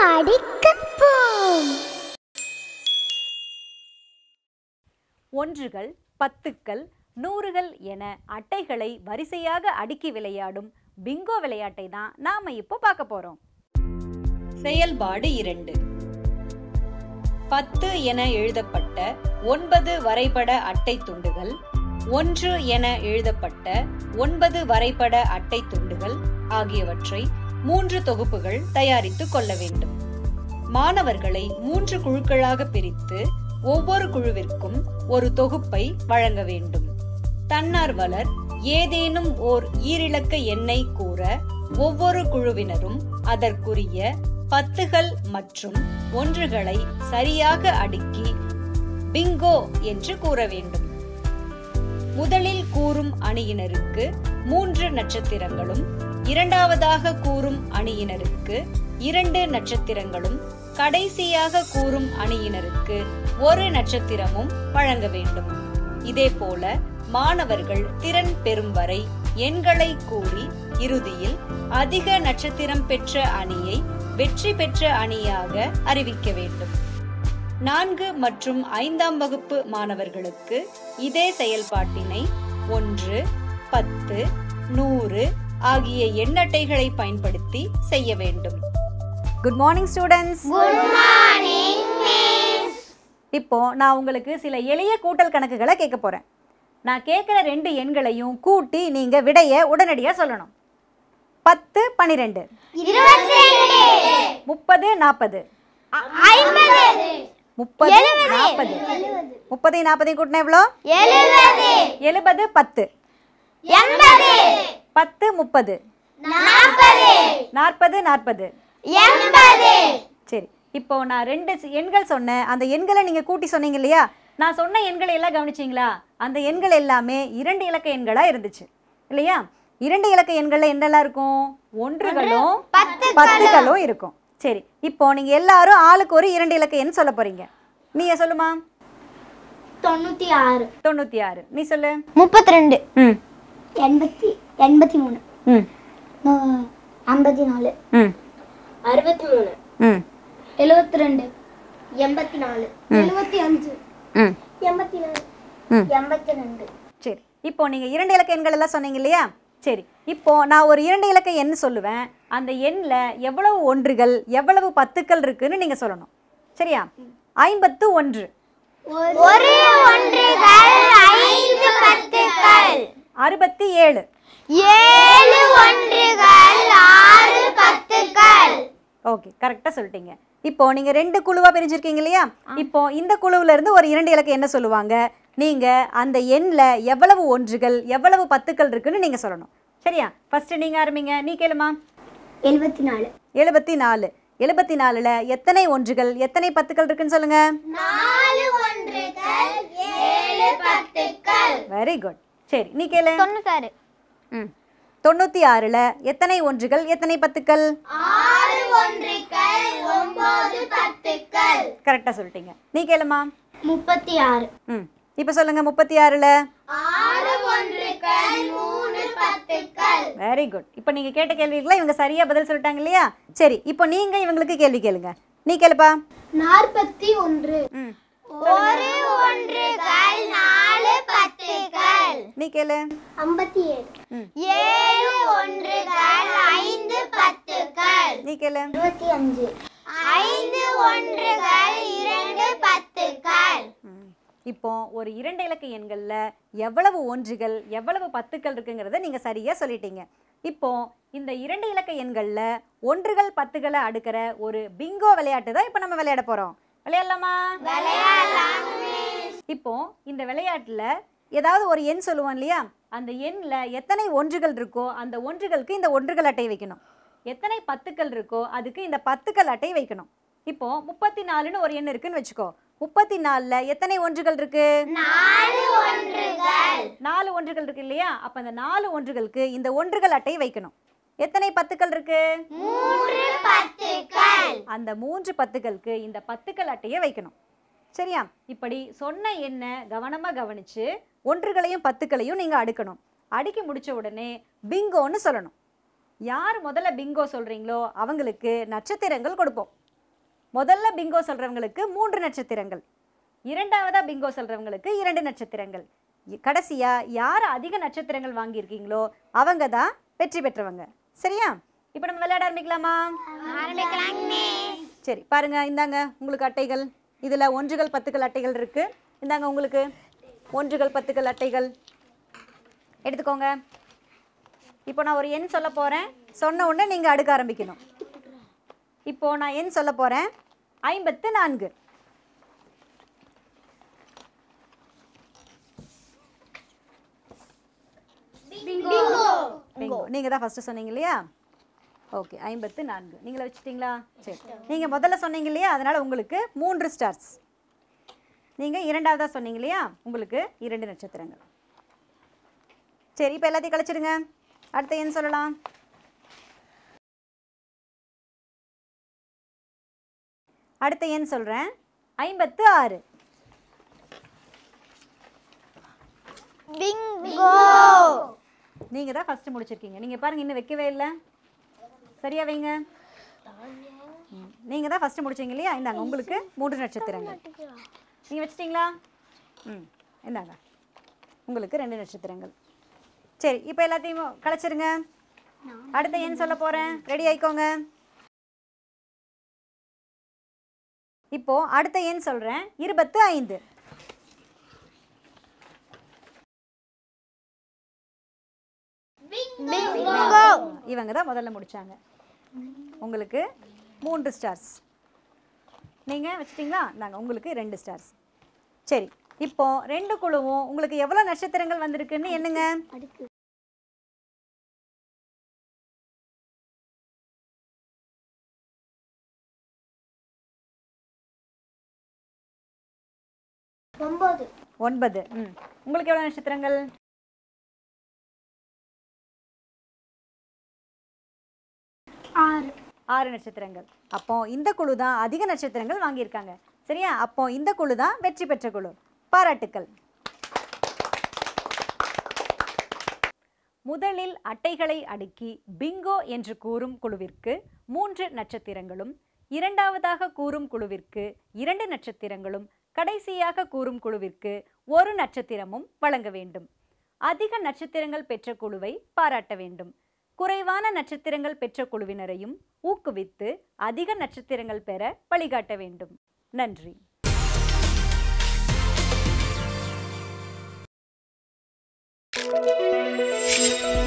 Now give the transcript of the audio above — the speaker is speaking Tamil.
அடிக்கப்போம் ஒன்றுகள் பத்துக்கள் நூறுகள் என அட்டைகளை வரிசையாக அடுக்கி விளையாடும் பிங்கோ விளையாட்டை தான் நாம இப்போ பார்க்க போறோம் செயல்பாடு இரண்டு பத்து என எழுதப்பட்ட ஒன்பது வரைபட அட்டை துண்டுகள் ஒன்று என எழுதப்பட்ட ஒன்பது வரைபட அட்டை துண்டுகள் ஆகியவற்றை மூன்று தொகுப்புகள் தயாரித்துக் கொள்ள வேண்டும் மாணவர்களை மூன்று குழுக்களாக பிரித்து ஒவ்வொரு குழுவிற்கும் ஒரு தொகுப்பை வழங்க வேண்டும் தன்னார்வலர் ஏதேனும் ஓர் ஈரிலக்க எண்ணை கூற ஒவ்வொரு குழுவினரும் அதற்குரிய பத்துகள் மற்றும் ஒன்றுகளை சரியாக அடுக்கி பிங்கோ என்று கூற வேண்டும் முதலில் கூறும் அணியினருக்கு மூன்று நட்சத்திரங்களும் இரண்டாவதாக கூறும் அணியினருக்கு இரண்டு நட்சத்திரங்களும் கடைசியாக கூறும் அணியினருக்கு ஒரு நட்சத்திரமும் வழங்க வேண்டும் இதேபோல மாணவர்கள் திறன் பெறும் வரை எண்களை கூறி இறுதியில் அதிக நட்சத்திரம் பெற்ற அணியை வெற்றி பெற்ற அணியாக அறிவிக்க வேண்டும் நான்கு மற்றும் ஐந்தாம் வகுப்பு மாணவர்களுக்கு இதே செயல்பாட்டினை ஒன்று பத்து நூறு ஆகிய எண்ணட்டைகளை பயன்படுத்தி செய்ய வேண்டும் குட் மார்னிங் ஸ்டூடெண்ட்ஸ் இப்போ நான் உங்களுக்கு சில எளிய கூட்டல் கணக்குகளை கேட்க போறேன் நான் கேட்குற ரெண்டு எண்களையும் கூட்டி நீங்க விடைய உடனடியாக சொல்லணும் பத்து பன்னிரெண்டு முப்பது நாற்பது முப்பது நாற்பது முப்பதையும் நாற்பதையும் கூட்டினா எவ்வளோ எழுபது பத்து பத்து முப்பது நாற்பது நாற்பது சரி இப்போ நான் ரெண்டு சி- எண்கள் சொன்னேன் அந்த எண்களை நீங்க கூட்டி சொன்னீங்க இல்லையா நான் சொன்ன எண்களை எல்லாம் கவனிச்சிங்களா அந்த எண்கள் எல்லாமே இரண்டு இலக்க எண்களா இருந்துச்சு இல்லையா இரண்டு இலக்க எண்கள்ல என்னெல்லாம் இருக்கும் ஒன்றுகளும் பத்துகளும் இருக்கும் சரி இப்போ நீங்க எல்லாரும் ஆளுக்கு ஒரு இரண்டு இலக்க எண் சொல்ல போறீங்க நீங்க சொல்லுமா தொண்ணூத்தி ஆறு தொண்ணூத்தி ஆறு நீ சொல்லு முப்பத்தி ரெண்டு ம் எண்பத்தி எண்பத்தி மூணு ம் நூ- ஐம்பத்தி நாலு ம் அறுபத்தி மூணு ம் எழுபத்தி ரெண்டு எண்பத்தி நாலு எழுபத்தி அஞ்சு ம் எண்பத்தி நாலு ம். எண்பத்தி ரெண்டு சரி இப்போ நீங்கள் இரண்டு இலக்க எண்கள் எல்லாம் சொன்னீங்க இல்லையா சரி இப்போ நான் ஒரு இரண்டு இலக்க எண் சொல்லுவேன் அந்த எண்ணில் எவ்வளவு ஒன்றுகள் எவ்வளவு பத்துக்கள் இருக்குன்னு நீங்கள் சொல்லணும் சரியா ஐம்பத்து ஒன்று ஒரு ஒன்றுகள் ஐந்து பத்துக்கள் அறுபத்தி ஏழு ஏழு ஒன்றுகள் ஆறு பத்துக்கள் ஓகே கரெக்டாக சொல்லிட்டீங்க இப்போ நீங்கள் ரெண்டு குழுவாக பிரிஞ்சிருக்கீங்க இல்லையா இப்போ இந்த குழுவுல இருந்து ஒரு இரண்டு இலக்க என்ன சொல்லுவாங்க நீங்கள் அந்த எண்ணில் எவ்வளவு ஒன்றுகள் எவ்வளவு பத்துக்கள் இருக்குன்னு நீங்கள் சொல்லணும் சரியா ஃபர்ஸ்ட் நீங்கள் ஆரம்பிங்க நீ கேளுமா எழுபத்தி நாலு எழுபத்தி நாலு எழுபத்தி நாலில் எத்தனை ஒன்றுகள் எத்தனை பத்துக்கள் இருக்குன்னு சொல்லுங்க நாலு ஒன்றுகள் ஏழு பத்துக்கள் வெரி குட் சரி நீ கேளு தொண்ணூத்தாறு ம் தொண்ணூற்றி ஆறில் எத்தனை ஒன்றுகள் எத்தனை பத்துக்கள் ஆறு ஒன்றுகள் ஒன்பது பத்துக்கள் கரெக்டாக சொல்லிட்டீங்க நீ கேளுமா முப்பத்தி ஆறு ம் இப்போ சொல்லுங்க முப்பத்தி ஆறில் ஆறு ஒன்றுகள் மூணு பத்துக்கள் வெரி குட் இப்போ நீங்கள் கேட்ட கேள்விக்கெல்லாம் இவங்க சரியாக பதில் சொல்லிட்டாங்க இல்லையா சரி இப்போ நீங்கள் இவங்களுக்கு கேள்வி கேளுங்க நீ கேளுப்பா நாற்பத்தி ஒன்று ம் ஒரு ஒன்றுகள் நாலு பத்துக்கள் நீ கேளு ஐம்பத்தி ஏழு ம் ஏழு ஒன்றுகள் ஐந்து பத்துக்கள் நீ கேளு இருபத்தி அஞ்சு ஐந்து ஒன்றுகள் இரண்டு பத்துக்கள் ம். இப்போ ஒரு இரண்டு இலக்க எண்களில் எவ்வளவு ஒன்றுகள் எவ்வளவு பத்துக்கள் இருக்குங்கிறத நீங்கள் சரியாக சொல்லிட்டீங்க இப்போ இந்த இரண்டு இலக்க எண்களில் ஒன்றுகள் பத்துகளை அடுக்கிற ஒரு பிங்கோ விளையாட்டு தான் இப்போ நம்ம விளையாட போகிறோம் விளையாடலாமா இப்போ இந்த விளையாட்டில் ஏதாவது ஒரு எண் சொல்லுவோம் இல்லையா அந்த எண்ணில் எத்தனை ஒன்றுகள் இருக்கோ அந்த ஒன்றுகளுக்கு இந்த ஒன்றுகள் அட்டை வைக்கணும் எத்தனை பத்துக்கள் இருக்கோ அதுக்கு இந்த பத்துக்கள் அட்டை வைக்கணும் இப்போ முப்பத்தி நாலுன்னு ஒரு எண் இருக்குன்னு வச்சுக்கோ முப்பத்தி நாலில் எத்தனை ஒன்றுகள் இருக்கு நாலு ஒன்றுகள் நாலு ஒன்றுகள் இருக்கு இல்லையா அப்போ அந்த நாலு ஒன்றுகளுக்கு இந்த ஒன்றுகள் அட்டை வைக்கணும் எத்தனை பத்துக்கள் இருக்கு மூன்று பத்துக்கள் அந்த மூன்று பத்துக்களுக்கு இந்த பத்துக்கள் அட்டையை வைக்கணும் சரியா இப்படி சொன்ன எண்ணை கவனமாக கவனிச்சு ஒன்றுகளையும் பத்துக்களையும் நீங்கள் அடுக்கணும் அடுக்கி முடிச்ச உடனே பிங்கோன்னு சொல்லணும் யார் முதல்ல பிங்கோ சொல்கிறீங்களோ அவங்களுக்கு நட்சத்திரங்கள் கொடுப்போம் முதல்ல பிங்கோ சொல்றவங்களுக்கு மூன்று நட்சத்திரங்கள் இரண்டாவதா பிங்கோ சொல்றவங்களுக்கு இரண்டு நட்சத்திரங்கள் இ- கடைசியா யார் அதிக நட்சத்திரங்கள் வாங்கியிருக்கீங்களோ அவங்க தான் வெற்றி பெற்றவங்க சரியா இப்போ நம்ம விளையாட ஆரம்பிக்கலாமா சரி பாருங்க இந்தாங்க உங்களுக்கு அட்டைகள் இதில் ஒன்றுகள் பத்துக்கள் அட்டைகள் இருக்கு இந்தாங்க உங்களுக்கு ஒன்றுகள் பத்துக்கள் அட்டைகள் எடுத்துக்கோங்க இப்போ நான் ஒரு எண் சொல்ல போகிறேன் சொன்ன உடனே நீங்கள் அடுக்க ஆரம்பிக்கணும் இப்போ நான் எண் சொல்ல போகிறேன் ஐம்பத்து நான்கு பிங்கோ நீங்கள் தான் ஃபஸ்ட்டு சொன்னீங்க இல்லையா ஓகே ஐம்பத்து நான்கு நீங்களே வச்சுட்டிங்களா சரி நீங்கள் முதல்ல சொன்னீங்க இல்லையா அதனால் உங்களுக்கு மூன்று ஸ்டார்ஸ் நீங்கள் இரண்டாவதாக சொன்னீங்க இல்லையா உங்களுக்கு இரண்டு நட்சத்திரங்கள் சரி இப்போ எல்லாத்தையும் கழிச்சிடுங்க அடுத்த எண் சொல்லலாம் அடுத்த எண் சொல்கிறேன் ஐம்பத்து ஆறு நீங்கள் தான் ஃபஸ்ட்டு முடிச்சிருக்கீங்க நீங்கள் பாருங்க இன்னும் வைக்கவே இல்லை சரியா வைங்க நீங்கள் தான் ஃபஸ்ட்டு முடிச்சீங்க இல்லையா இந்தாங்க உங்களுக்கு மூன்று நட்சத்திரங்கள் நீங்கள் வச்சிட்டிங்களா ம் இந்தாங்க உங்களுக்கு ரெண்டு நட்சத்திரங்கள் சரி இப்போ எல்லாத்தையும் கலைச்சிருங்க அடுத்த எண் சொல்ல போகிறேன் ரெடி ஆயிக்கோங்க இப்போ அடுத்த எண் சொல்கிறேன் இருபத்து ஐந்து இவங்க தான் முதல்ல முடிச்சாங்க உங்களுக்கு மூன்று ஸ்டார்ஸ் நீங்கள் வச்சிட்டிங்களா நாங்கள் உங்களுக்கு ரெண்டு ஸ்டார்ஸ் சரி இப்போ ரெண்டு குழுவும் உங்களுக்கு எவ்வளோ நட்சத்திரங்கள் வந்திருக்குன்னு என்னங்க ஒன்பது ஒன்பது ம் உங்களுக்கு எவ்வளோ நட்சத்திரங்கள் ஆறு ஆறு நட்சத்திரங்கள் அப்போ இந்த குழு தான் அதிக நட்சத்திரங்கள் வாங்கியிருக்காங்க சரியா அப்போ இந்த குழு தான் வெற்றி பெற்ற குழு பாராட்டுக்கள் முதலில் அட்டைகளை அடுக்கி பிங்கோ என்று கூறும் குழுவிற்கு மூன்று நட்சத்திரங்களும் இரண்டாவதாக கூறும் குழுவிற்கு இரண்டு நட்சத்திரங்களும் கடைசியாக கூறும் குழுவிற்கு ஒரு நட்சத்திரமும் வழங்க வேண்டும் அதிக நட்சத்திரங்கள் பெற்ற குழுவை பாராட்ட வேண்டும் குறைவான நட்சத்திரங்கள் பெற்ற குழுவினரையும் ஊக்குவித்து அதிக நட்சத்திரங்கள் பெற வழிகாட்ட வேண்டும் நன்றி Thank you.